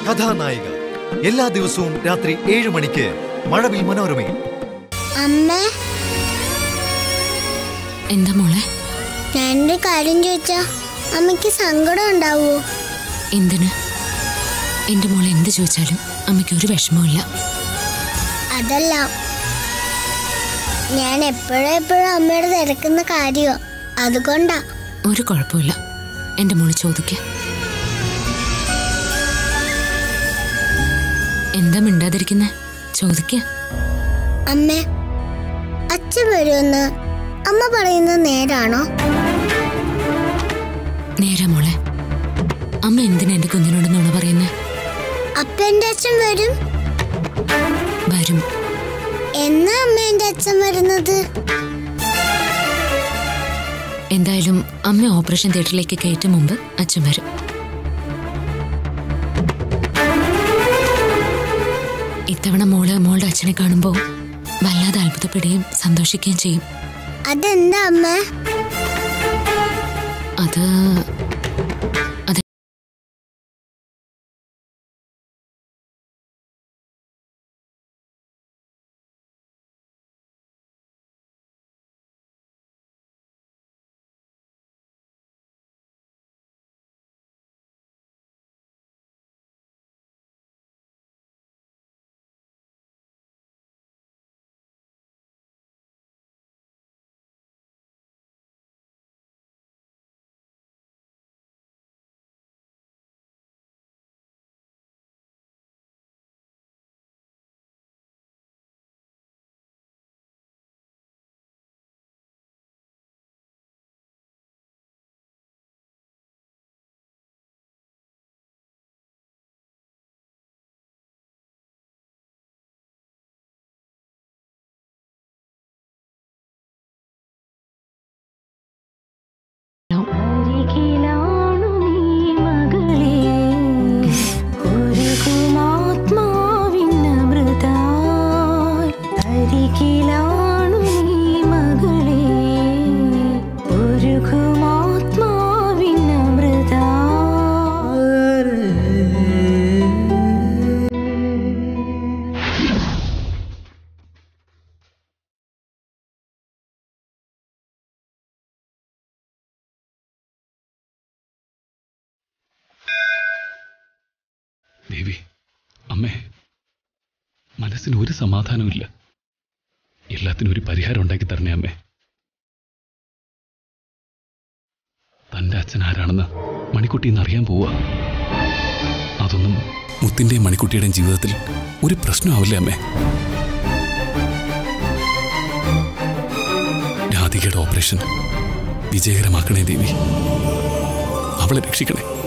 കഥാനായിക എല്ലാ ദിവസവും രാത്രി ഏഴ് മണിക്ക് മഴവിൽ മനോരമയിൽ അമ്മ എന്താ മോളെ ഞാനൊരു കാര്യം ചോദിച്ചാ അമ്മയ്ക്ക് സങ്കടം ഉണ്ടാവോ എന്തിന് എന്റെ മോളെ എന്ത് ചോദിച്ചാലും അമ്മയ്ക്ക് ഒരു വിഷമവുമില്ല അതല്ല ഞാൻ എപ്പോഴും എപ്പോഴും അമ്മയോട് തിരക്കുന്ന കാര്യോ അതുകൊണ്ടാ ഒരു കുഴപ്പമില്ല എന്റെ മോള് ചോദിക്ക എന്താ മിണ്ടാതിരിക്കുന്നെ ചോദിക്ക അമ്മ അച്ഛൻ വരുമെന്ന് അമ്മ പറയുന്നത് നേരാണോ നേരാ മോളെ അമ്മ എന്തിനാ എന്റെ കുഞ്ഞിനോട് നുണ പറയുന്നേ അപ്പ എന്റെ അച്ഛൻ വരും വരും എന്നാ അമ്മ എന്റെ അച്ഛൻ വരുന്നത് എന്തായാലും അമ്മ ഓപ്പറേഷൻ തിയേറ്ററിലേക്ക് കയറ്റും മുമ്പ് അച്ഛൻ വരും ഇത്തവണ മോള് മോളുടെ അച്ഛനെ കാണുമ്പോൾ വല്ലാതെ അത്ഭുതപ്പെടുകയും സന്തോഷിക്കുകയും ചെയ്യും അതെന്താ അമ്മ അത് അത് അരികിലാണു നീ മകളേ ഒരുകുമാത്മാവിന്നമൃതായി അരികിലാണു നീ മകളേ ഒരുകുമാത്മാവിന്നമൃതായി ദേവി അമ്മേ മനസ്സിന് ഒരു സമാധാനമില്ല എല്ലാത്തിനും ഒരു പരിഹാരം ഉണ്ടാക്കി തരണേ അമ്മേ തന്റെ അച്ഛൻ ആരാണെന്ന് മണിക്കുട്ടി ഇന്ന് അറിയാൻ പോവുക അതൊന്നും മുത്തിന്റെയും മണിക്കുട്ടിയുടെയും ജീവിതത്തിൽ ഒരു പ്രശ്നമാവില്ലേ അമ്മേ രാധികയുടെ ഓപ്പറേഷൻ വിജയകരമാക്കണേ ദേവി അവളെ രക്ഷിക്കണേ